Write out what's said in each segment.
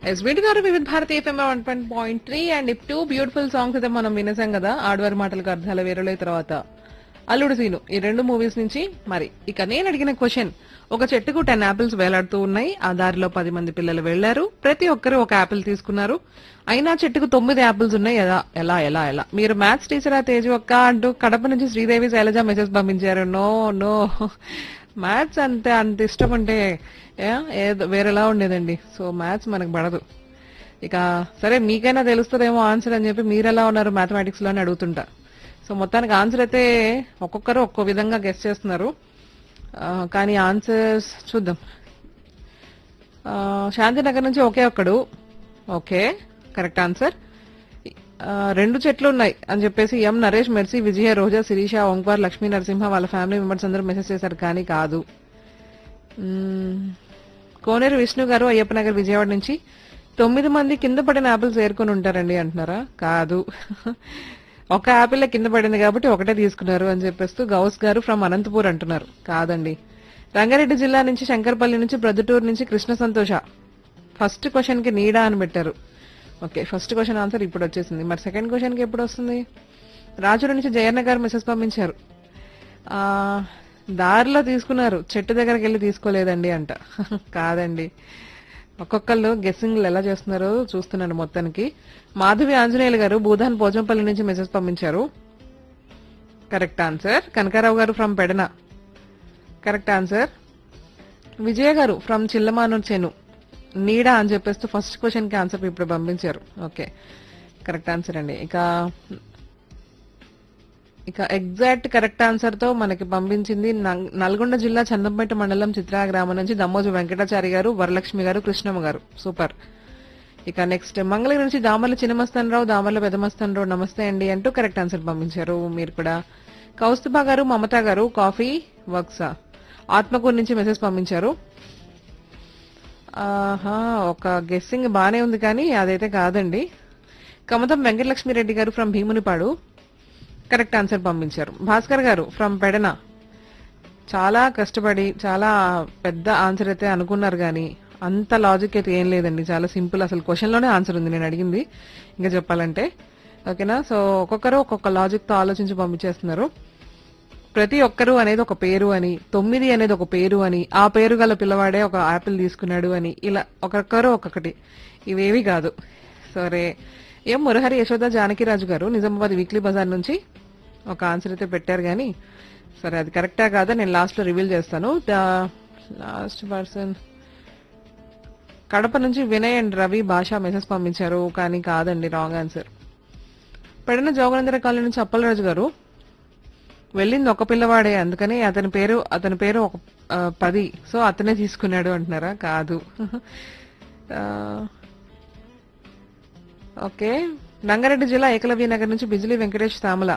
Yes వీటి గారు Vividh Bharati FM one point three and two beautiful songs అయితే మనం వినేసాం కదా ఆడవారి మాటలకు అర్థాల వేరులే తర్వాత అల్లుడు సీను ఈ రెండు మూవీస్ నుంచి మరి ఇక నేను అడిగిన క్వశ్చన్ ఒక చెట్టుకు టెన్ ఆపిల్స్ వేలాడుతూ ఉన్నాయి ఆ దారిలో పది మంది పిల్లలు వెళ్లారు ప్రతి ఒక్కరు ఒక ఆపిల్ తీసుకున్నారు అయినా చెట్టుకు తొమ్మిది ఆపిల్స్ ఉన్నాయి ఎలా ఎలా ఎలా ఎలా మీరు మ్యాథ్స్ టీచర్ ఆ తేజు ఒక్క అంటూ కడప నుంచి శ్రీదేవి శైలజ మెసేజ్ పంపించారు నో నో మ్యాథ్స్ అంతే అంత ఇష్టం అంటే ఏ, ఏదో వేరేలా ఉండేదండి సో మ్యాథ్స్ మనకు పడదు ఇక సరే మీకైనా తెలుస్తుందేమో ఆన్సర్ అని చెప్పి మీరు ఎలా ఉన్నారు మ్యాథమెటిక్స్ లోనే అడుగుతుంటా సో మొత్తానికి ఆన్సర్ అయితే ఒక్కొక్కరు ఒక్కో విధంగా గెస్ట్ చేస్తున్నారు ఆ, కానీ ఆన్సర్స్ చూద్దాం ఆ, శాంతినగర్ నుంచి ఒకే ఒక్కడు ఓకే కరెక్ట్ ఆన్సర్ ఆ, రెండు చెట్లు ఉన్నాయి అని చెప్పేసి ఎం నరేష్ మెర్సీ విజయ రోజా శిరీష ఓంకార్ లక్ష్మీ నరసింహ వాళ్ళ ఫ్యామిలీ మెంబర్స్ అందరూ మెసేజ్ చేశారు కానీ కాదు మ్మ్. కోనేరు విష్ణు గారు అయ్యప్ప నగర్ విజయవాడ నుంచి తొమ్మిది మంది కింద పడిన ఆపిల్స్ ఏరుకొని ఉంటారండి అంటున్నారా కాదు ఒక ఆపిల్ కింద పడింది కాబట్టి ఒకటే తీసుకున్నారు అని చెప్పేస్తూ గౌస్ గారు ఫ్రమ్ అనంతపూర్ అంటున్నారు కాదండి రంగారెడ్డి జిల్లా నుంచి శంకర్పల్లి నుంచి ప్రొద్దుటూరు నుంచి కృష్ణ సంతోష ఫస్ట్ క్వశ్చన్ కి నీడా అని పెట్టారు ఓకే ఫస్ట్ క్వశ్చన్ ఆన్సర్ ఇప్పుడు వచ్చేసింది మరి సెకండ్ క్వశ్చన్ కి ఎప్పుడు వస్తుంది రాజుల నుంచి జయన్న గారు మెసేజ్ పంపించారు ఆ దారిలో తీసుకున్నారు చెట్టు దగ్గరికి వెళ్ళి తీసుకోలేదండి అంట కాదండి ఒక్కొక్కళ్ళు గెస్సింగ్లు ఎలా చేస్తున్నారో చూస్తున్నాను మొత్తానికి మాధవి ఆంజనేయులు గారు భూధాన్ పోచంపల్లి నుంచి మెసేజ్ పంపించారు కరెక్ట్ ఆన్సర్ కనకారావు గారు from Pedana correct answer Vijaya గారు ఫ్రమ్ చిల్లమానూర్ చెను నీడా అని చెప్పేస్తూ ఫస్ట్ క్వశ్చన్ కి ఆన్సర్ ఇప్పుడు పంపించారు ఓకే కరెక్ట్ ఆన్సర్ అండి ఇక ఇక ఎగ్జాక్ట్ కరెక్ట్ ఆన్సర్ తో మనకి పంపించింది నం- నల్గొండ జిల్లా చందంపేట మండలం చిత్రా గ్రామం నుంచి దమ్మోజు వెంకటాచారి గారు వరలక్ష్మి గారు కృష్ణమ్మ గారు సూపర్ ఇక నెక్స్ట్ మంగళగిరి నుంచి దామర్ల చిన్నమస్తాన్ రావు దామర్ల పెదమస్తాన్ రావు నమస్తే అండి అంటూ కరెక్ట్ ఆన్సర్ పంపించారు మీరు కూడా కౌస్తుభా గారు మమత గారు కాఫీ వర్క్సా ఆత్మకూరు నుంచి మెసేజ్ పంపించారు ఆహా ఒక గెస్సింగ్ బానే ఉంది కానీ అదైతే కాదండి కమతం వెంకటలక్ష్మి రెడ్డి గారు ఫ్రమ్ భీమునిపాడు కరెక్ట్ ఆన్సర్ పంపించారు భాస్కర్ గారు ఫ్రమ్ పెడన చాలా కష్టపడి చాలా పెద్ద ఆన్సర్ అయితే అనుకున్నారు కానీ అంత లాజిక్ అయితే ఏం లేదండి చాలా సింపుల్ అసలు క్వశ్చన్ లోనే ఆన్సర్ ఉంది నేను అడిగింది ఇంకా చెప్పాలంటే ఓకేనా సో ఒక్కొక్కరు ఒక్కొక్క లాజిక్ తో ఆలోచించి పంపించేస్తున్నారు ప్రతి ఒక్కరు అనేది ఒక పేరు అని తొమ్మిది అనేది ఒక పేరు అని ఆ పేరు గల పిల్లవాడే ఒక యాపిల్ తీసుకున్నాడు అని ఇలా ఒక్కొక్కరు ఒక్కొక్కటి ఇవేవి కాదు సరే ఏం మురహరి యశోద జానకిరాజు గారు నిజామాబాద్ వీక్లీ బజార్ నుంచి ఒక ఆన్సర్ అయితే పెట్టారు కానీ సరే అది కరెక్టా కాదా నేను లాస్ట్ లో రివీల్ చేస్తాను లాస్ట్ పర్సన్ కడప నుంచి వినయ్ అండ్ రవి భాష మెసేజ్ పంపించారు కానీ కాదండి రాంగ్ ఆన్సర్ పెడిన జోగనందర కాలనీ నుంచి అప్పలరాజు గారు వెళ్ళింది ఒక పిల్లవాడే అందుకని అతని పేరు అతని పేరు ఒక ఆ, పది సో అతనే తీసుకున్నాడు అంటున్నారా కాదు ఆ, ఓకే రంగారెడ్డి జిల్లా ఏకలవ్య నగర్ నుంచి Bijili Venkatesh Tamala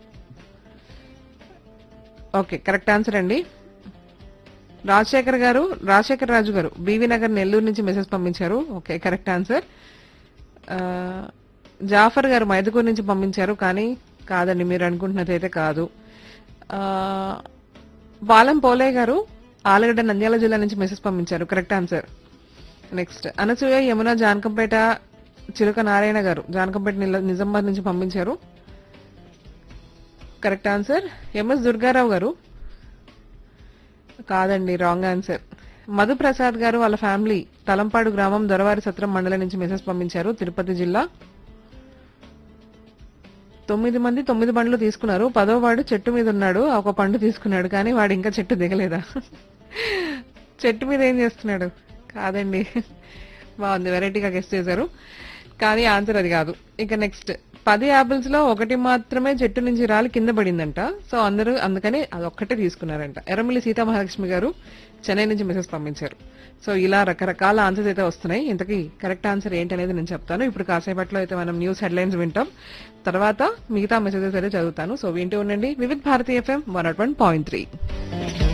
okay correct answer అండి రాజశేఖర్ గారు రాజశేఖర్ రాజు గారు బీవీ నగర్ నెల్లూరు నుంచి మెసేజ్ పంపించారు ఓకే కరెక్ట్ ఆన్సర్ ఆ, జాఫర్ గారు మైదుకూరు నుంచి పంపించారు కానీ కాదండి మీరు అనుకుంటున్నది అయితే కాదు ఆ, బాలం పోలే గారు ఆలగడ్డ నంద్యాల జిల్లా నుంచి మెసేజ్ పంపించారు correct answer next Anasuya Yamuna Janakampeta Chiluka Narayana గారు జానకంపేట నిల- నిజామాబాద్ నుంచి పంపించారు కరెక్ట్ ఆన్సర్ ఎంఎస్ దుర్గారావు గారు కాదండి రాంగ్ ఆన్సర్ మధుప్రసాద్ గారు వాళ్ళ ఫ్యామిలీ తలంపాడు గ్రామం దొరవారి సత్రం మండలం నుంచి మెసేజ్ పంపించారు తిరుపతి జిల్లా తొమ్మిది మంది తొమ్మిది పండ్లు తీసుకున్నారు పదో వాడు చెట్టు మీద ఉన్నాడు ఒక పండు తీసుకున్నాడు కానీ వాడు ఇంకా చెట్టు దిగలేదా చెట్టు మీద ఏం చేస్తున్నాడు కాదండి బాగుంది వెరైటీగా గెస్ట్ చేశారు కానీ ఆన్సర్ అది కాదు ఇక నెక్స్ట్ పది యాపిల్స్ లో ఒకటి మాత్రమే చెట్టు నుంచి రాలి కింద పడిందంట సో అందరూ అందుకని అది ఒక్కటే తీసుకున్నారంట ఎర్రమిల్లి సీతామహాలక్ష్మి గారు చెన్నై నుంచి మెసేజ్ పంపించారు సో ఇలా రకరకాల ఆన్సర్స్ అయితే వస్తున్నాయి ఇంతకీ కరెక్ట్ ఆన్సర్ ఏంటనేది నేను చెప్తాను ఇప్పుడు కాసేపట్లో అయితే మనం న్యూస్ హెడ్లైన్స్ వింటాం తర్వాత మిగతా మెసేజెస్ అయితే చదువుతాను సో వింటూ ఉండండి Vividh Bharati FM one nought one point three